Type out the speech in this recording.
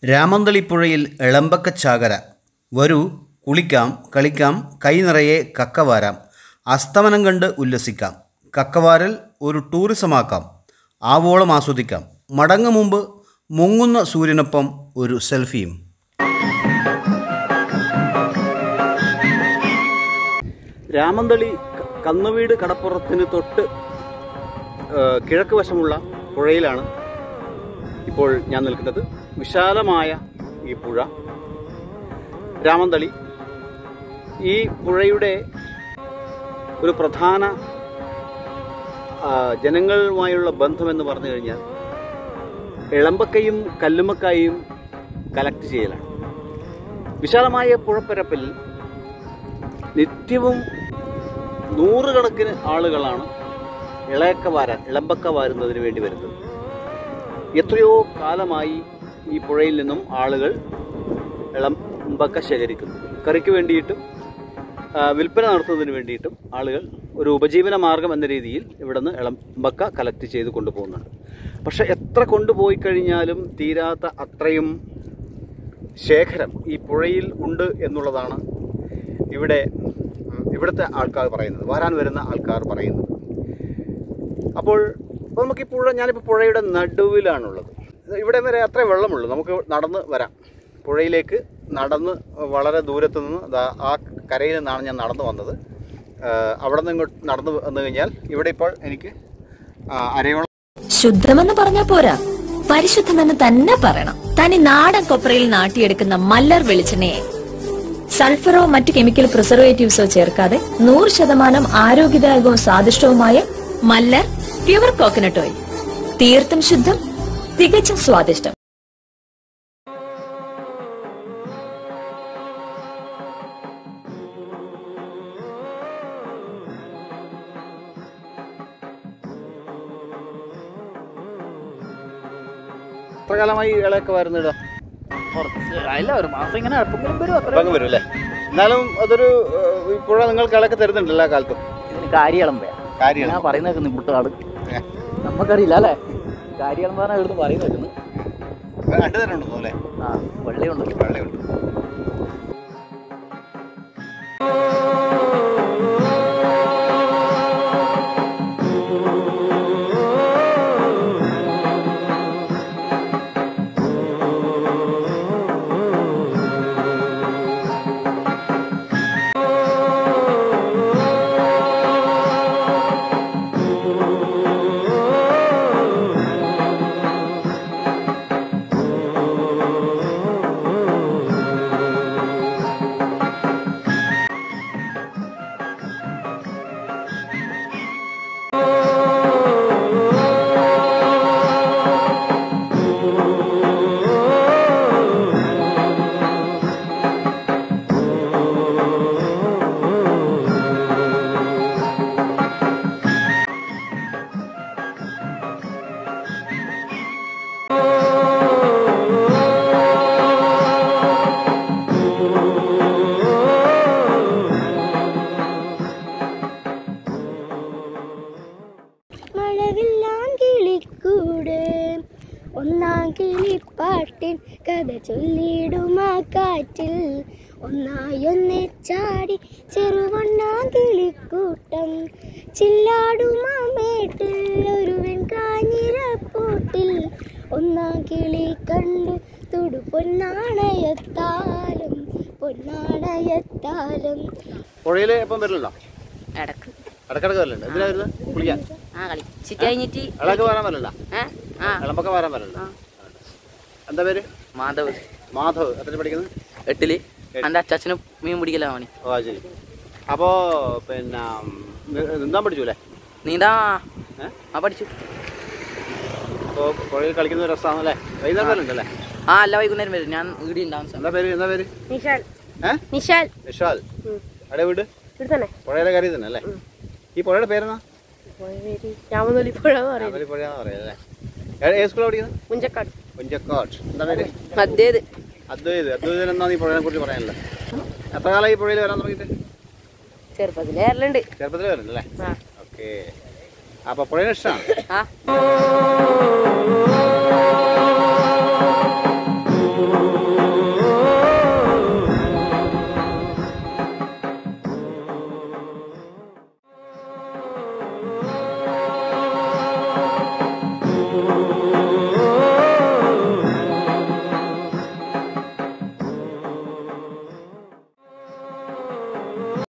രാമന്തളിപ്പുഴയിൽ എളമ്പക്കച്ചാകര വരൂ കുളിക്കാം കളിക്കാം കൈ നിറയെ കക്കവാരാം അസ്തമനം കണ്ട് ഉല്ലസിക്കാം കക്കവാരൽ ഒരു ടൂറിസമാക്കാം ആവോളം ആസ്വദിക്കാം മടങ്ങു മുമ്പ് മുങ്ങുന്ന സൂര്യനൊപ്പം ഒരു സെൽഫിയും രാമന്തളി ക- കന്നുവീട് കടപ്പുറത്തിന് തൊട്ട് ആ, കിഴക്ക് വശമുള്ള പുഴയിലാണ് ഇപ്പോൾ ഞാൻ നിൽക്കുന്നത് വിശാലമായ ഈ പുഴ രാമന്തളി ഈ പുഴയുടെ ഒരു പ്രധാന ആ, ജനങ്ങളുമായുള്ള ബന്ധമെന്ന് പറഞ്ഞു കഴിഞ്ഞാൽ ഇളമ്പക്കയും കല്ലുമ്മക്കായും കലക്ട് ചെയ്യലാണ് വിശാലമായ പുഴപ്പരപ്പിൽ നിത്യവും നൂറുകണക്കിന് ആളുകളാണ് ഇളയക്ക വാരാൻ ഇളമ്പക്ക വാരുന്നതിന് വേണ്ടി വരുന്നത് എത്രയോ കാലമായി ഈ പുഴയിൽ നിന്നും ആളുകൾ ഇളമ്പക്ക ശേഖരിക്കുന്നു കറിക്ക് വേണ്ടിയിട്ടും ആ, വിൽപ്പന നടത്തുന്നതിന് വേണ്ടിയിട്ടും ആളുകൾ ഒരു ഉപജീവന മാർഗം എന്ന രീതിയിൽ ഇവിടെ നിന്ന് ഇളമ്പക്ക കലക്ട് ചെയ്ത് കൊണ്ടുപോകുന്നുണ്ട് പക്ഷെ എത്ര കൊണ്ടുപോയി കഴിഞ്ഞാലും തീരാത്ത അത്രയും ശേഖരം ഈ പുഴയിൽ ഉണ്ട് എന്നുള്ളതാണ് ഇവിടെ ഉം, ഇവിടുത്തെ ആൾക്കാർ പറയുന്നത് വരാൻ വരുന്ന ആൾക്കാർ പറയുന്നത് അപ്പോൾ അപ്പോൾ നമുക്ക് ഈ പുഴ ഞാനിപ്പോൾ പുഴയുടെ നടുവിലാണുള്ളത് ഇവിടെ വരെ അത്രേ വെള്ളമുള്ളൂ നമുക്ക് നടന്ന് വരാം പുഴയിലേക്ക് നടന്ന് വളരെ ദൂരത്ത് നിന്ന് ദാ ആ കരയിൽ നിന്നാണ് ഞാൻ നടന്നു വന്നത് ആ, അവിടെ നിന്ന് ഇങ്ങോട്ട് നടന്നു വന്നു കഴിഞ്ഞാൽ ഇവിടെ ഇപ്പോൾ എനിക്ക് ആ, അരയോളം ശുദ്ധമെന്ന് പറഞ്ഞാ പോരാ പരിശുദ്ധമെന്ന് തന്നെ പറയണം തനി നാടൻ കൊപ്രയിൽ നാട്ടിയെടുക്കുന്ന മല്ലർ വെളിച്ചെണ്ണയെ സൾഫറോ മറ്റ് കെമിക്കൽ പ്രിസർവേറ്റീവ്സോ ചേർക്കാതെ നൂറ് ശതമാനം ആരോഗ്യദായകവും സ്വാദിഷ്ടവുമായ മല്ലർ പ്യുവർ കോക്കനട്ട് ഓയിൽ തീർത്തും ശുദ്ധം തികച്ചും സ്വാദിഷ്ടം എത്ര കാലമായി ഇളയൊക്കെ വരുന്നിട കുറച്ച് അല്ല ഒരു മാസം ഇങ്ങനെ എപ്പോഴും വരും അത്ര അപ്പം വരും അല്ലേ എന്നാലും അതൊരു ആ, ഈ പുഴ നിങ്ങൾക്ക് ഇളയൊക്കെ തരുന്നുണ്ട് എല്ലാ കാലത്തും ഇതിന് കാര്യളമ്പയാ കാര്യം ഞാൻ പറയുന്നത് നിമിട്ടാട് നമുക്കറിയില്ല അല്ലേ കാര്യളമ്പാണ് ഇവിടുന്ന് പറയുന്നത് രണ്ട് തരം ഉണ്ടെന്നോ അല്ലേ ആ വെള്ളയുണ്ട് വെള്ളയുണ്ട് മഴവില്ലാൻ കിളിക്കൂട് ഒന്നാം കിളിപ്പാട്ടിൻ കഥ ചൊല്ലിടുമാ കാറ്റിൽ ഒന്നായൊന്നെ ചാടി ചെറുവണ്ണാം കിളിക്കൂട്ടം ചില്ലാടുമാ മേട്ടിൽ ഒരുവൻ കാഞ്ഞിരപ്പൂട്ടിൽ ഒന്നാം കിളി കണ്ടു തുടു പൊന്നാണയത്താലും പൊന്നാണയത്താലും പുഴയിൽ എപ്പം വരലുണ്ടോ ഇടക്ക് ഇടക്കിടക്ക് വരലുണ്ട് എന്തിനാ വരുന്നത് കുളിക്കാൻ ആ കളി ചിറ്റ് കഴിഞ്ഞിട്ട് ഇളക്ക് വരാൻ വരലുണ്ടോ ഏ ആ ഇളമ്പൊക്കെ വരാൻ വരലുണ്ടോ എന്താ പേര് മാധവ് മാധവ് എത്ര പഠിക്കുന്നത് എട്ടില് എൻ്റെ അച്ചാച്ചനും മീൻ പിടിക്കലാ പണി ഓ അത് ശരി അപ്പോൾ പിന്നെ നി- നീന്താൻ പഠിച്ചു അല്ലേ നീന്താ ഏ? ആ പഠിച്ചു അപ്പോൾ പുഴയിൽ കളിക്കുന്ന ഒരു രസമാണല്ലേ വൈകുന്നേരം വരലുണ്ടല്ലേ ആ അല്ല വൈകുന്നേരം വരും ഞാൻ വീട് ഉണ്ടാവും എന്താ പേര് എന്താ പേര് നിഷാൽ ഏ നിഷാൽ വിശാൽ എവിടെ വീട് ഇവിടെ തന്നെ പുഴയുടെ കരയിൽ തന്നെ അല്ലേ ഈ പുഴയുടെ പേരെന്നാ രാമനൊലി പുഴ എന്ന് പറയും രാമലി പുഴയാന്ന് പറയാം അല്ലേ ഏ- ഏത് സ്കൂളാണ് പഠിക്കുന്നത് മുഞ്ചക്കാട് കുഞ്ചക്കാട് എന്താ പേര് അതേത് അദ്വൈത് അദ്വൈതൻ എന്നാ നീ പുഴയെ കുറിച്ച് പറയാനല്ലോ എത്ര കാലമായി ഈ പുഴയിൽ വരാൻ തുടങ്ങിയിട്ട് ചെറുപ്പത്തിലേ വരലുണ്ട് ചെറുപ്പത്തിൽ വരുന്നല്ലേ ആ ഓക്കെ അപ്പൊ പുഴയെ ഇഷ്ടമാണ് ആ